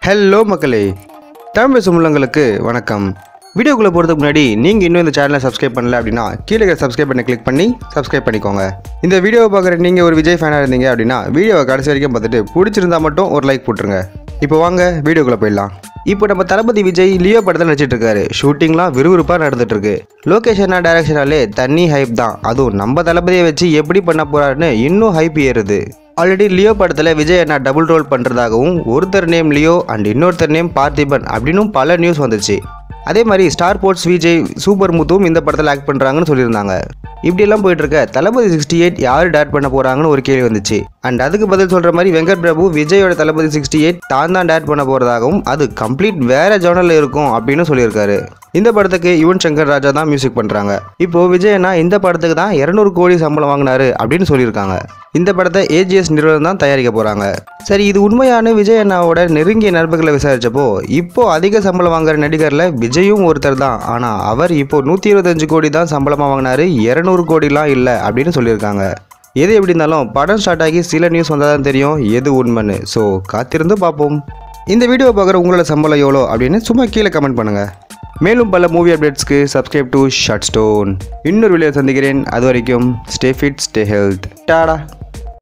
hello மக்களே தமிழ் பேசும் உள்ளங்களுக்கு வணக்கம் வீடியோக்குள்ளே போகிறதுக்கு முன்னாடி நீங்கள் இன்னும் இந்த சேனலை சப்ஸ்கிரைப் பண்ணல அப்படின்னா கீழே இருக்கிற சப்ஸ்கிரைப் பண்ண கிளிக் பண்ணி சப்ஸ்கிரைப் பண்ணிக்கோங்க இந்த வீடியோவை பார்க்குற நீங்கள் ஒரு விஜய் ஃபேனாக இருந்தீங்க அப்படின்னா வீடியோவை கடைசி வரைக்கும் பார்த்துட்டு பிடிச்சிருந்தா மட்டும் ஒரு லைக் போட்டுருங்க இப்போ வாங்க வீடியோக்குள்ளே போயிடலாம் இப்போ நம்ம தளபதி விஜய் லியோ படத்தில் நடிச்சிட்டு இருக்காரு ஷூட்டிங்லாம் விறுவிறுப்பாக நடந்துட்டு இருக்கு லொகேஷனா டைரக்ஷனாலே தண்ணி ஹைப் தான் அதுவும் நம்ம தளபதியை வச்சு எப்படி பண்ண போறாருன்னு இன்னும் ஹைப் ஏறுது ஆல்ரெடி லியோ படத்தில் விஜய் அண்ணா டபுள் ரோல் பண்ணுறதாகவும் ஒருத்தர் நேம் லியோ அண்ட் இன்னொருத்தர் நேம் பார்த்திபன் அப்படின்னும் பல நியூஸ் வந்துச்சு அதே மாதிரி ஸ்டார் போர்ட்ஸ் விஜய் சூப்பர் முத்துவும் இந்த படத்தில் ஆக்ட் பண்ணுறாங்கன்னு சொல்லியிருந்தாங்க இப்படியெல்லாம் போயிட்டு இருக்க தளபதி சிக்ஸ்டி எயிட் யார் டேட் பண்ண போகிறாங்கன்னு ஒரு கேள்வி வந்துச்சு அண்ட் அதுக்கு பதில் சொல்கிற மாதிரி வெங்கட் பிரபு விஜயோட தளபதி சிக்ஸ்டி எயிட் தான் தான் டேட் பண்ண போகிறதாகவும் அது கம்ப்ளீட் வேற ஜோனலில் இருக்கும் அப்படின்னு சொல்லியிருக்காரு இந்த படத்துக்கு யுவன் சங்கர் ராஜா தான் மியூசிக் பண்ணுறாங்க இப்போ விஜய் அண்ணா இந்த படத்துக்கு தான் இரநூறு கோடி சம்பளம் வாங்கினாரு அப்படின்னு சொல்லியிருக்காங்க இந்த படத்தை ஏஜிஎஸ் நிறுவனம் தான் தயாரிக்க போகிறாங்க சரி இது உண்மையான விஜய் அண்ணாவோட நெருங்கிய நண்பர்களை விசாரிச்சப்போ இப்போ அதிக சம்பளம் வாங்குற நடிகரில் விஜயும் ஒருத்தர் தான் ஆனால் அவர் இப்போ நூற்றி இருபத்தஞ்சு கோடி தான் சம்பளமாக வாங்கினாரு இரநூறு கோடிலாம் இல்லை அப்படின்னு சொல்லியிருக்காங்க எது எப்படி இருந்தாலும் படம் ஸ்டார்ட் ஆகி சில நியூஸ் வந்தால் தான் தெரியும் எது உண்மைன்னு ஸோ காத்திருந்து பார்ப்போம் இந்த வீடியோ பார்க்குற உங்களோட சம்பளம் எவ்வளோ அப்படின்னு சும்மா கீழே கமெண்ட் பண்ணுங்கள் மேலும் பல மூவி அப்டேட்ஸ்க்கு சப்ஸ்கிரைப் டு ஷார்ட் ஸ்டோன் இன்னொரு வீடியோ சந்திக்கிறேன் அது வரைக்கும் stay fit stay health Tata